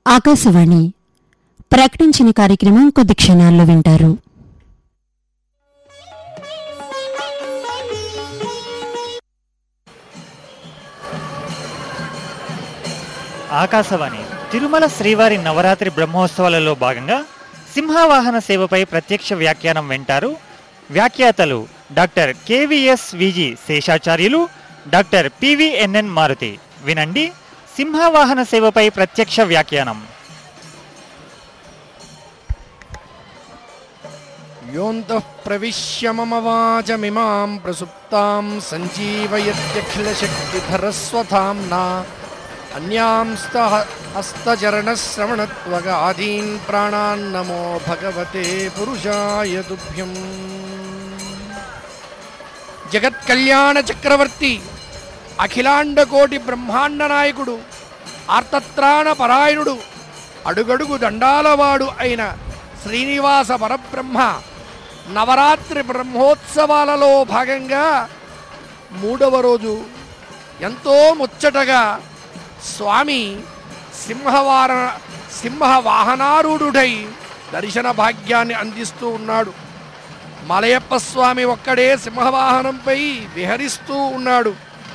ఆకాశవాణి ప్రకటించిన కార్యక్రమం కొద్ది క్షణాల్లో వింటారు ఆకాశవాణి తిరుమల శ్రీవారి నవరాత్రి బ్రహ్మోత్సవాలలో భాగంగా సింహవాహన సేవపై ప్రత్యక్ష వ్యాఖ్యానం వింటారు వ్యాఖ్యాతలు doctor KVS Viji Seshacharyulu doctor PVNN Maruthi వినండి సింహవాహన సేవపై ప్రత్యక్ష వ్యాఖ్యానం योऽन्तः प्रविश्य मम वाचमिमां प्रसुप्तां सञ्जीवयत्यखिलशक्तिधरस्वधाम्ना अन्यांस्तः हस्तचरणश्रवणत्वगादीन् प्राणान्नमो भगवते पुरुषाय तुभ्यम् జగత్కళ్యాణ చక్రవర్తి అఖిలాండ కోటి బ్రహ్మాండ నాయకుడు ఆర్తత్రాణ పరాయణుడు అడుగడుగు దండాలవాడు అయిన శ్రీనివాస పరబ్రహ్మ నవరాత్రి బ్రహ్మోత్సవాలలో భాగంగా మూడవ రోజు ఎంతో ముచ్చటగా స్వామి సింహవార సింహ వాహనారూఢుడై దర్శన భాగ్యాన్ని అందిస్తూ ఉన్నాడు మలయప్ప స్వామి ఒక్కడే సింహవాహనంపై విహరిస్తూ ఉన్నాడు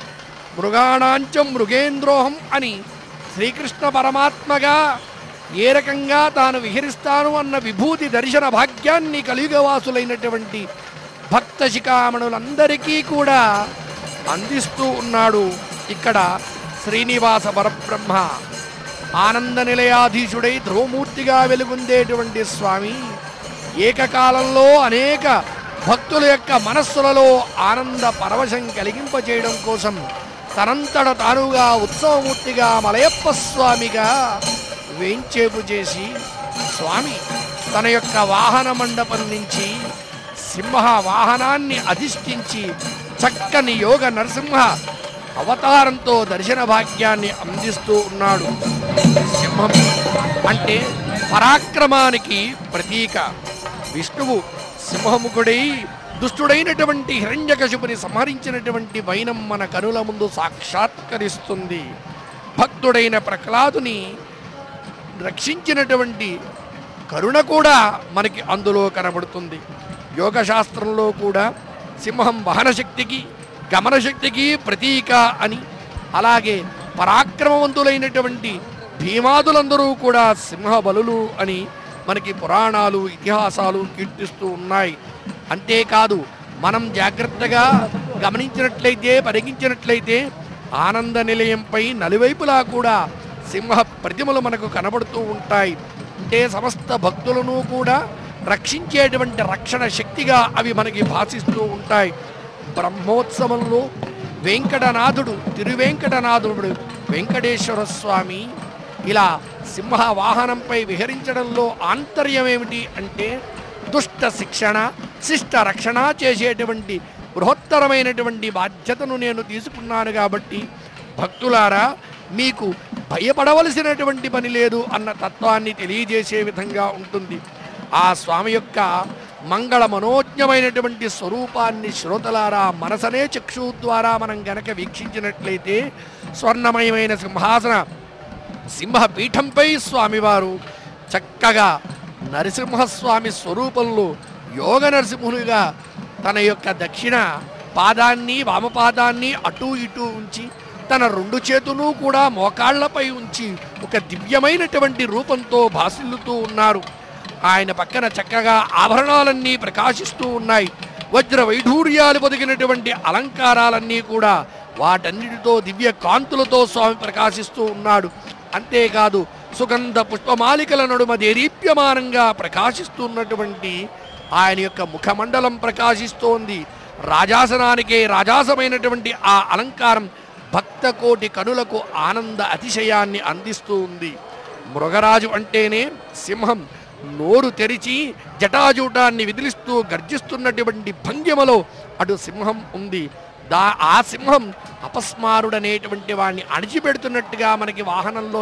మృగాణాంచం మృగేంద్రోహం అని శ్రీకృష్ణ పరమాత్మగా ఏ రకంగా తాను విహరిస్తాను అన్న విభూతి దర్శన భాగ్యాన్ని కలియుగవాసులైనటువంటి భక్త శిఖామణులందరికీ కూడా అందిస్తూ ఉన్నాడు ఇక్కడ శ్రీనివాస పరబ్రహ్మ ఆనంద నిలయాధీశుడై ధ్రువమూర్తిగా వెలుగొందేటువంటి స్వామి ఏకకాలంలో అనేక భక్తుల యొక్క మనస్సులలో ఆనంద పరవశం కలిగింపచేయడం కోసం తనంతట తానుగా ఉత్సవమూర్తిగా మలయప్ప స్వామిగా వేంచేపు చేసి స్వామి తన యొక్క వాహన మండపం నుంచి సింహ వాహనాన్ని అధిష్ఠించి చక్కని యోగ నరసింహ అవతారంతో దర్శన భాగ్యాన్ని అందిస్తూ ఉన్నాడు సింహం అంటే పరాక్రమానికి ప్రతీక విష్ణువు సింహముఖుడై దుష్టుడైనటువంటి హిరణ్యకశిపుని సంహరించినటువంటి వైనం మన కనుల ముందు సాక్షాత్కరిస్తుంది భక్తుడైన ప్రహ్లాదుని రక్షించినటువంటి కరుణ కూడా మనకి అందులో కనబడుతుంది యోగ శాస్త్రంలో కూడా సింహం వాహనశక్తికి గమనశక్తికి ప్రతీక అని అలాగే పరాక్రమవంతులైనటువంటి భీమాదులందరూ కూడా సింహ బలులు అని మనకి పురాణాలు ఇతిహాసాలు కీర్తిస్తూ ఉన్నాయి అంతేకాదు మనం జాగ్రత్తగా గమనించినట్లయితే పరిగించినట్లయితే ఆనంద నిలయంపై నలువైపులా కూడా సింహ ప్రతిమలు మనకు కనబడుతూ ఉంటాయి అంటే సమస్త భక్తులను కూడా రక్షించేటువంటి రక్షణ శక్తిగా అవి మనకి భాషిస్తూ ఉంటాయి బ్రహ్మోత్సవంలో వెంకటనాథుడు తిరువెంకటనాథుడు వెంకటేశ్వర స్వామి ఇలా సింహ వాహనంపై విహరించడంలో ఆంతర్యం ఏమిటి అంటే దుష్ట శిక్షణ శిష్ట రక్షణ చేసేటువంటి బృహత్తరమైనటువంటి బాధ్యతను నేను తీసుకున్నాను కాబట్టి భక్తులారా మీకు భయపడవలసినటువంటి పని లేదు అన్న తత్వాన్ని తెలియజేసే విధంగా ఉంటుంది ఆ స్వామి యొక్క మంగళ మనోజ్ఞమైనటువంటి స్వరూపాన్ని శ్రోతలారా మనసనే చక్షు ద్వారా మనం గనక వీక్షించినట్లయితే స్వర్ణమయమైన సింహాసన సింహపీఠంపై స్వామివారు చక్కగా నరసింహస్వామి స్వరూపంలో యోగ నరసింహునిగా తన యొక్క దక్షిణ పాదాన్ని వామపాదాన్ని అటూ ఇటూ ఉంచి తన రెండు చేతులు కూడా మోకాళ్లపై ఉంచి ఒక దివ్యమైనటువంటి రూపంతో భాసిల్లుతూ ఉన్నారు ఆయన పక్కన చక్కగా ఆభరణాలన్నీ ప్రకాశిస్తూ ఉన్నాయి వజ్ర వైఢూర్యాలు పొదిగినటువంటి అలంకారాలన్నీ కూడా వాటన్నిటితో దివ్య కాంతులతో స్వామి ప్రకాశిస్తూ ఉన్నాడు అంతేకాదు సుగంధ పుష్పమాలికల నడుమ దేదీప్యమానంగా ప్రకాశిస్తున్నటువంటి ఆయన యొక్క ముఖమండలం ప్రకాశిస్తోంది రాజాసనానికే రాజాసమైనటువంటి ఆ అలంకారం భక్త కోటి కనులకు ఆనంద అతిశయాన్ని అందిస్తూ ఉంది మృగరాజు అంటేనే సింహం నోరు తెరిచి జటాజూటాన్ని విదిలిస్తూ గర్జిస్తున్నటువంటి భంగిమలో అటు సింహం ఉంది దా ఆ సింహం అపస్మారుడనేటువంటి వాడిని అణిచిపెడుతున్నట్టుగా మనకి వాహనంలో